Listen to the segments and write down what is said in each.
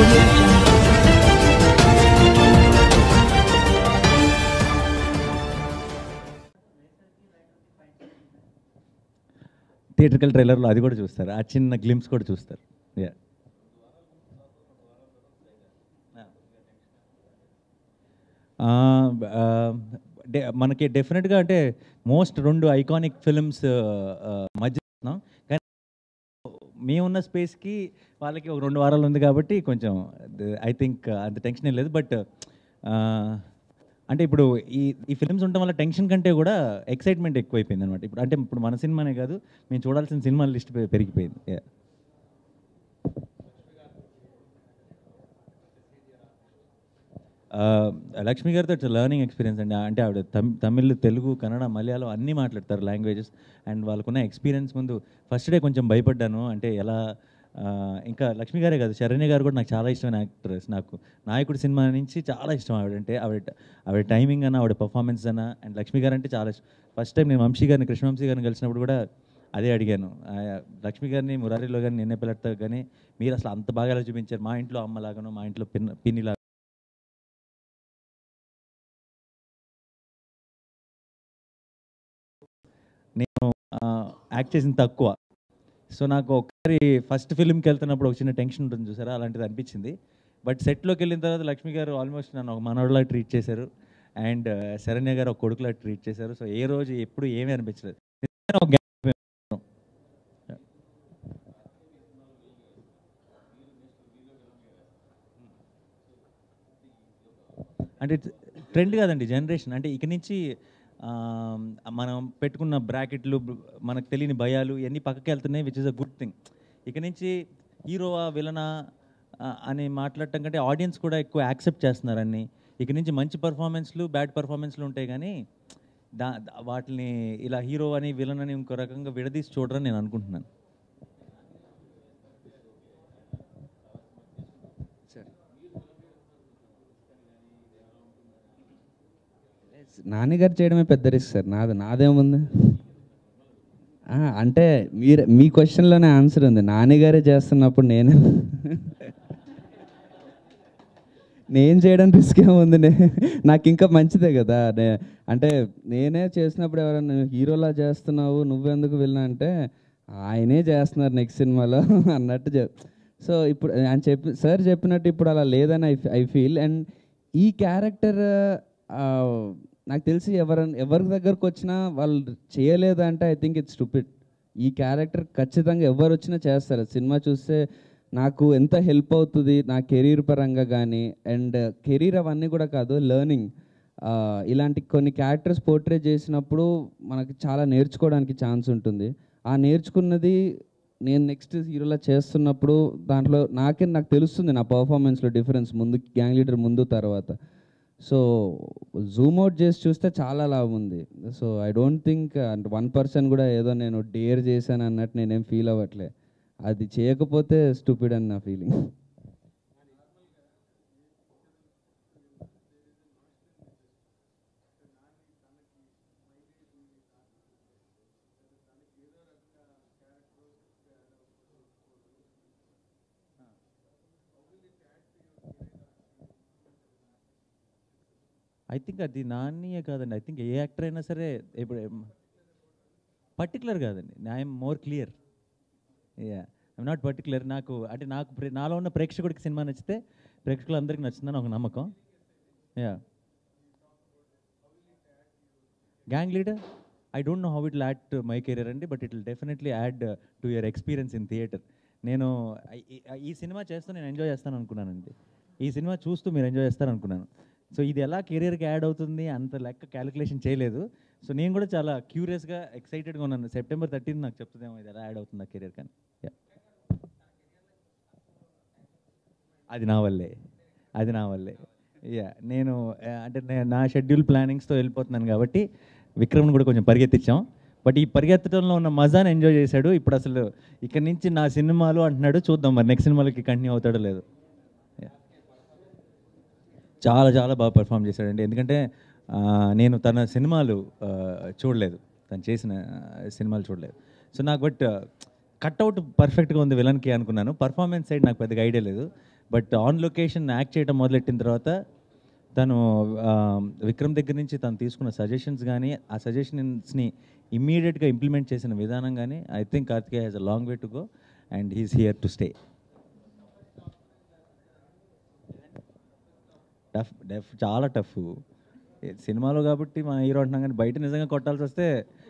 audio jungle. Theatrical ట్రైలర్లో అది కూడా చూస్తారు ఆ చిన్న గ్లిమ్స్ కూడా చూస్తారు యా మనకి డెఫినెట్గా అంటే మోస్ట్ రెండు ఐకానిక్ ఫిల్మ్స్ మధ్య ఉన్నాం. కానీ మేమున్న స్పేస్కి వాళ్ళకి ఒక రెండు వారాలు ఉంది కాబట్టి కొంచెం ఐ థింక్ అంత టెన్షన్ ఏం లేదు బట్ అంటే ఇప్పుడు ఈ ఈ ఫిల్మ్స్ ఉండడం వల్ల టెన్షన్ కంటే కూడా ఎక్సైట్మెంట్ ఎక్కువైపోయింది అనమాట ఇప్పుడు అంటే ఇప్పుడు మన సినిమానే కాదు మేము చూడాల్సిన సినిమాల లిస్ట్ పెరిగిపోయింది Yeah. ఆ, లక్ష్మి గారితో ఇట్స్ లెర్నింగ్ ఎక్స్పీరియన్స్ అండి అంటే ఆవిడ తమ్- తమిళ్ తెలుగు కన్నడ మలయాళం అన్నీ మాట్లాడతారు లాంగ్వేజెస్ అండ్ వాళ్ళకున్న ఎక్స్పీరియన్స్ ముందు ఫస్ట్ డే కొంచెం భయపడ్డాను అంటే ఎలా ఆ, ఇంకా లక్ష్మి గారే కాదు శరణ్య గారు కూడా నాకు చాలా ఇష్టమైన యాక్ట్రెస్ నాకు నాయకుడు సినిమా నుంచి చాలా ఇష్టం ఆవిడ అంటే ఆవిడ ఆవిడ టైమింగ్ అన్న ఆవిడ పర్ఫార్మెన్స్ అన్న అండ్ లక్ష్మి గారు అంటే చాలా ఇష్టం ఫస్ట్ టైం నేను వంశీ గారిని కృష్ణవంశీ గారిని కలిసినప్పుడు కూడా అదే అడిగాను ఆ, లక్ష్మి గారిని మురారిలో కానీ నిన్నే పిల్లడితో కానీ మీరు అసలు అంత బాగా ఎలా చూపించారు మా ఇంట్లో అమ్మలాగాను మా ఇంట్లో పిన్ పిన్నిలాగా నేను యాక్ట్ చేసింది తక్కువ సో నాకు ఒకసారి ఫస్ట్ ఫిల్మ్కి వెళ్తున్నప్పుడు ఒక చిన్న టెన్షన్ ఉంటుంది చూసారా అలాంటిది అనిపించింది బట్ సెట్లోకి వెళ్ళిన తర్వాత లక్ష్మి గారు ఆల్మోస్ట్ నన్ను ఒక మనవడిలా ట్రీట్ చేశారు అండ్ శరణ్య గారు ఒక కొడుకులా ట్రీట్ చేశారు సో ఏ రోజు ఎప్పుడు ఏమీ అనిపించలేదు నిజంగానే ఒక gap ఏమో. అంటే ట్రెండ్ కాదండి జనరేషన్ అంటే ఇక నుంచి ఆ, మనం పెట్టుకున్న బ్రాకెట్లు మనకు తెలియని భయాలు ఇవన్నీ పక్కకి వెళ్తున్నాయి which is a good thing ఇక నుంచి హీరోవా విలనా ఆ, అని మాట్లాడటం కంటే ఆడియన్స్ కూడా ఎక్కువ యాక్సెప్ట్ చేస్తున్నారని ఇక నుంచి మంచి పర్ఫార్మెన్స్లు బ్యాడ్ పర్ఫార్మెన్స్లు ఉంటాయి కానీ దా దా- వాటిని ఇలా హీరో అని విలన్ అని ఇంకో రకంగా విడదీసి చూడరని నేను అనుకుంటున్నాను నాన్నగారు చేయడమే పెద్ద రిస్క్ సార్ నాది నాదేముంది ఆ, అంటే మీరు మీ క్వశ్చన్లోనే ఆన్సర్ ఉంది నాన్నగారే చేస్తున్నప్పుడు నేను నేను చేయడం రిస్క్ ఏముంది నే- నాకు ఇంకా మంచిదే కదా నే- అంటే నేనే చేసినప్పుడు ఎవరైనా హీరోలా చేస్తున్నావు నువ్వెందుకు వెళ్ళినా అంటే ఆయనే చేస్తున్నారు నెక్స్ట్ సినిమాలో అన్నట్టు చెప్ సో ఇప్పుడు ఆయన చెప్పి సార్ చెప్పినట్టు ఇప్పుడు అలా లేదని ఐ ఐ ఫీల్ అండ్ ఈ క్యారెక్టర్ నాకు తెలిసి ఎవరైనా ఎవరి దగ్గరకు వచ్చినా వాళ్ళు చేయలేదంటే ఐ థింక్ ఇట్స్ స్టూపిడ్ ఈ క్యారెక్టర్ ఖచ్చితంగా ఎవరు వచ్చినా చేస్తారు సినిమా చూస్తే నాకు ఎంత హెల్ప్ అవుతుంది నా కెరీర్ పరంగా కానీ అండ్ కెరీర్ అవన్నీ కూడా కాదు లెర్నింగ్ ఇలాంటి కొన్ని క్యారెక్టర్స్ పోర్ట్రే చేసినప్పుడు మనకి చాలా నేర్చుకోవడానికి ఛాన్స్ ఉంటుంది ఆ నేర్చుకున్నది నేను నెక్స్ట్ హీరోలా చేస్తున్నప్పుడు దాంట్లో నాకే నాకు తెలుస్తుంది నా పర్ఫార్మెన్స్లో డిఫరెన్స్ ముందు గ్యాంగ్ లీడర్ ముందు తర్వాత సో జూమ్ అవుట్ చేసి చూస్తే చాలా లాభం ఉంది సో ఐ డోంట్ థింక్ అంటే వన్ పర్సన్ కూడా ఏదో నేను డేర్ చేశాను అన్నట్టు నేనేం ఫీల్ అవ్వట్లే అది చేయకపోతే స్టూపిడ్ అని నా ఫీలింగ్ ఐ థింక్ అది నాన్నయే కాదండి ఐ థింక్ ఏ యాక్టర్ అయినా సరే ఇప్పుడు పర్టికులర్ కాదండి I'm more clear yeah I'm not particular నాకు అంటే నాకు ప్రే- నాలో ఉన్న ప్రేక్షకుడికి సినిమా నచ్చితే ప్రేక్షకులందరికీ నచ్చుతుందని ఒక నమ్మకం yeah Gang Leader I don't know how it add to my career అండి but it will definitely add to your experience in theatre నేను ఈ- ఈ- ఈ సినిమా చేస్తూ నేను ఎంజాయ్ చేస్తాను అనుకున్నానండి ఈ సినిమా చూస్తూ మీరు ఎంజాయ్ చేస్తారు అనుకున్నాను సో ఇది ఎలా కెరీర్కి యాడ్ అవుతుంది అంత లెక్క క్యాలిక్యులేషన్ చేయలేదు సో నేను కూడా చాలా క్యూరియస్గా ఎక్సైటెడ్గా ఉన్నాను సెప్టెంబర్ థర్టీన్ నాకు చెప్తుందేమో ఇది ఎలా యాడ్ అవుతుంది నా కెరీర్ కానీ Yeah. అది నా వల్లే అది నా వల్లే యా నేను ఆ, అంటే నే- నా షెడ్యూల్ ప్లానింగ్స్తో వెళ్ళిపోతున్నాను కాబట్టి విక్రమ్ని కూడా కొంచెం పరిగెత్తించాం బట్ ఈ పరిగెత్తడంలో ఉన్న మజాని ఎంజాయ్ చేశాడు ఇప్పుడు అసలు ఇక్కడ నుంచి నా సినిమాలు అంటున్నాడు చూద్దాం మరి నెక్స్ట్ సినిమాలకి కంటిన్యూ అవుతాడో లేదు Yeah. చాలా చాలా బాగా పెర్ఫామ్ చేశాడండి ఎందుకంటే ఆ, నేను తన సినిమాలు ఆ, చూడలేదు తను చేసిన ఆ, సినిమాలు చూడలేదు సో నాకు బట్ కట్అవుట్ పర్ఫెక్ట్గా ఉంది విలన్కి అనుకున్నాను పర్ఫార్మెన్స్ సైడ్ నాకు పెద్దగా ఐడియా లేదు బట్ ఆన్ లొకేషన్ యాక్ట్ చేయడం మొదలెట్టిన తర్వాత తను ఆ, విక్రమ్ దగ్గర నుంచి తను తీసుకున్న సజెషన్స్ కానీ ఆ సజెషన్స్ని ఇమ్మీడియట్గా ఇంప్లిమెంట్ చేసిన విధానం కానీ I think Karthikeya has a long way to go and he's here to stay tough డెఫ్ చాలా టఫ్ సినిమాలో కాబట్టి మన హీరో అంటున్నాం కానీ బయట నిజంగా కొట్టాల్సి వస్తే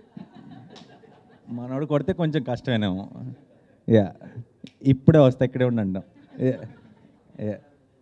మనోడు కొడితే కొంచెం కష్టమేనేమో యా ఇప్పుడే వస్తే ఇక్కడే ఉండండి యా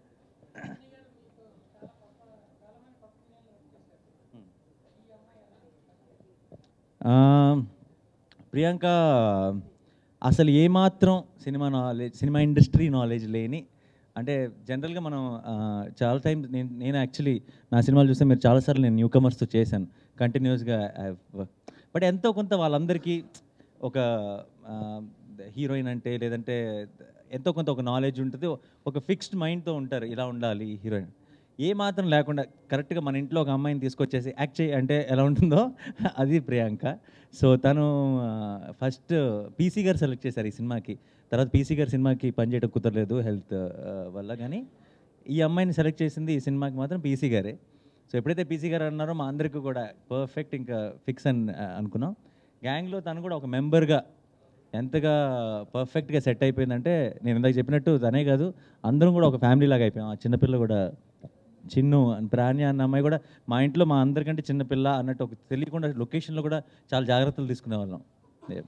ప్రియాంక అసలు ఏమాత్రం cinema knowledge cinema industry knowledge లేని అంటే జనరల్గా మనం ఆ, చాలా టైం నేను నేను యాక్చువల్లీ నా సినిమాలు చూస్తే మీరు చాలాసార్లు నేను న్యూ కమర్స్తో చేశాను కంటిన్యూస్గా బట్ ఎంతో కొంత వాళ్ళందరికీ ఒక హీరోయిన్ అంటే లేదంటే ఎంతో కొంత ఒక నాలెడ్జ్ ఉంటుంది ఒక ఫిక్స్డ్ మైండ్తో ఉంటారు ఇలా ఉండాలి హీరోయిన్ ఏ మాత్రం లేకుండా కరెక్ట్గా మన ఇంట్లో ఒక అమ్మాయిని తీసుకొచ్చేసి యాక్ట్ చేయి అంటే ఎలా ఉంటుందో అది ప్రియాంక సో తను ఫస్ట్ పీసీ గారు సెలెక్ట్ చేశారు ఈ సినిమాకి తర్వాత పీసీ గారు సినిమాకి పనిచేయడం కుదరలేదు హెల్త్ వల్ల కానీ ఈ అమ్మాయిని సెలెక్ట్ చేసింది ఈ సినిమాకి మాత్రం పీసీ గారే సో ఎప్పుడైతే పీసీ గారు అన్నారో మా అందరికీ కూడా పర్ఫెక్ట్ ఇంకా ఫిక్స్ అని ఆ, అనుకున్నాం గ్యాంగ్లో తను కూడా ఒక మెంబర్గా ఎంతగా పర్ఫెక్ట్గా సెట్ అయిపోయిందంటే నేను ఇందాక చెప్పినట్టు తనే కాదు అందరం కూడా ఒక ఫ్యామిలీ లాగా అయిపోయాం ఆ చిన్నపిల్ల కూడా చిన్ను అని ప్రాణి అన్న అమ్మాయి కూడా మా ఇంట్లో మా అందరికంటే చిన్నపిల్ల అన్నట్టు ఒక తెలియకుండా లొకేషన్లో కూడా చాలా జాగ్రత్తలు తీసుకునే వాళ్ళం Yeah.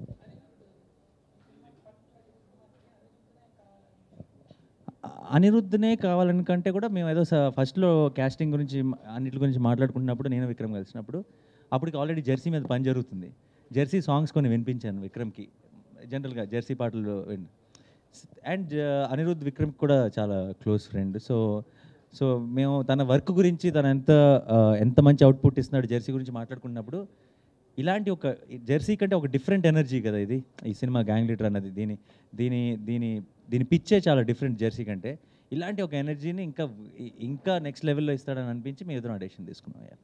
అనిరుద్ధనే కావాలని కంటే కూడా మేము ఏదో స- ఫస్ట్లో క్యాస్టింగ్ గురించి మ- అన్నిటి గురించి మాట్లాడుకుంటున్నప్పుడు నేను విక్రమ్ కలిసినప్పుడు అప్పటికి ఆల్రెడీ జెర్సీ మీద పని జరుగుతుంది జెర్సీ సాంగ్స్ కొన్ని వినిపించాను విక్రమ్కి జనరల్గా జెర్సీ పాటలు విన్ అండ్ అనిరుద్ధ్ విక్రమ్కి కూడా చాలా క్లోజ్ ఫ్రెండ్ సో సో మేము తన వర్క్ గురించి తన ఎంత ఆ, ఎంత మంచి అవుట్పుట్ ఇస్తున్నాడు జెర్సీ గురించి మాట్లాడుకున్నప్పుడు ఇలాంటి ఒక జెర్సీ కంటే ఒక డిఫరెంట్ ఎనర్జీ కదా ఇది ఈ సినిమా గ్యాంగ్ లీడర్ అన్నది దీని దీని దీని దీని పిచ్చే చాలా డిఫరెంట్ జెర్సీ కంటే ఇలాంటి ఒక ఎనర్జీని ఇంకా ఇంకా నెక్స్ట్ లెవెల్లో ఇస్తాడని అనిపించి మీ ఎదురు ఆడిషన్ తీసుకున్నాం yeah.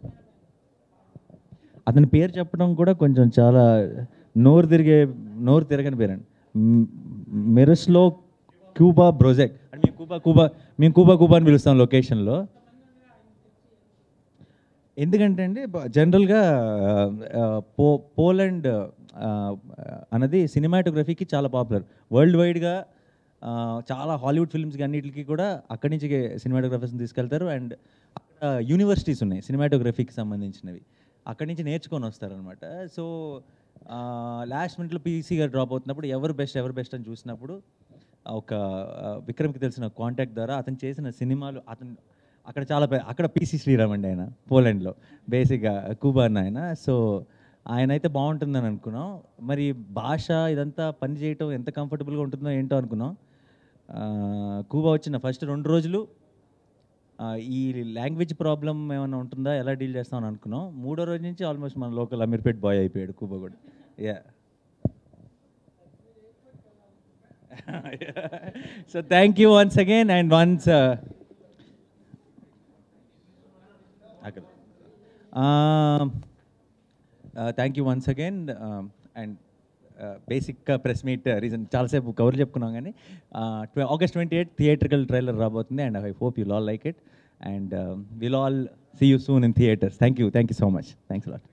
అతని పేరు చెప్పడం కూడా కొంచెం చాలా నోరు తిరిగే నోరు తిరగని పేరండి మెరస్లో క్యూబా బ్రోజెక్ అంటే మేము కూబా కూబా మేము కూబా కూబా అని పిలుస్తాం లొకేషన్లో ఎందుకంటే అండి బ- జనరల్గా ఆ, పో పోలాండ్ ఆ, అన్నది సినిమాటోగ్రఫీకి చాలా పాపులర్ వరల్డ్ వైడ్గా ఆ, చాలా హాలీవుడ్ ఫిల్మ్స్కి అన్నిటికీ కూడా అక్కడి నుంచి సినిమాటోగ్రఫర్స్ని తీసుకెళ్తారు అండ్ అక్కడ యూనివర్సిటీస్ ఉన్నాయి సినిమాటోగ్రఫీకి సంబంధించినవి అక్కడి నుంచి నేర్చుకొని వస్తారనమాట సో లాస్ట్ మినిట్లో పీసీ గారు డ్రాప్ అవుతున్నప్పుడు ఎవరు బెస్ట్ ఎవరు బెస్ట్ అని చూసినప్పుడు ఒక ఆ, విక్రమ్కి తెలిసిన కాంటాక్ట్ ద్వారా అతను చేసిన సినిమాలు అతను అక్కడ చాలా పె- అక్కడ పీసీ శ్రీరామ్ అండి ఆయన పోలాండ్లో బేసిక్గా కూబా అన్న ఆయన సో ఆయన అయితే బాగుంటుందని అనుకున్నాం మరి భాష ఇదంతా పని చేయటం ఎంత కంఫర్టబుల్గా ఉంటుందో ఏంటో అనుకున్నాం ఆ, కూబా వచ్చిన ఫస్ట్ రెండు రోజులు ఆ, ఈ లాంగ్వేజ్ ప్రాబ్లం ఏమైనా ఉంటుందా ఎలా డీల్ చేస్తామని అనుకున్నాం మూడో రోజు నుంచి ఆల్మోస్ట్ మన లోకల్ అమీర్పేట్ బాయ్ అయిపోయాడు కూబా కూడా yeah so thank you once again and once అక్కడ thank you once again and బేసిక్గా ప్రెస్ మీట్ రీజన్ చాలాసేపు కవర్ చెప్పుకున్నాం కానీ August twenty eight theatrical trailer రాబోతుంది and I hope you'll all like it and will all see you soon in theatres thank you thank you so much thanks lot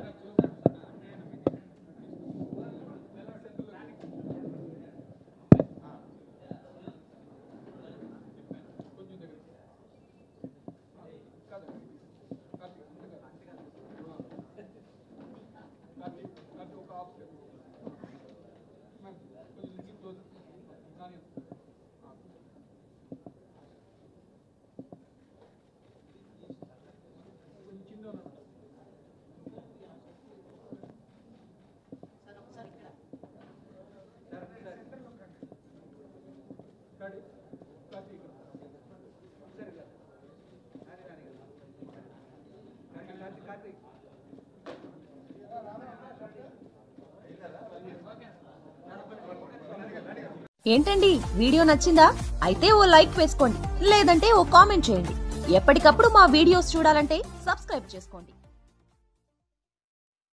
ఏంటండి video నచ్చిందా అయితే ఓ like వేసుకోండి లేదంటే ఓ comment చేయండి ఎప్పటికప్పుడు మా videos చూడాలంటే సబ్స్క్రైబ్ చేసుకోండి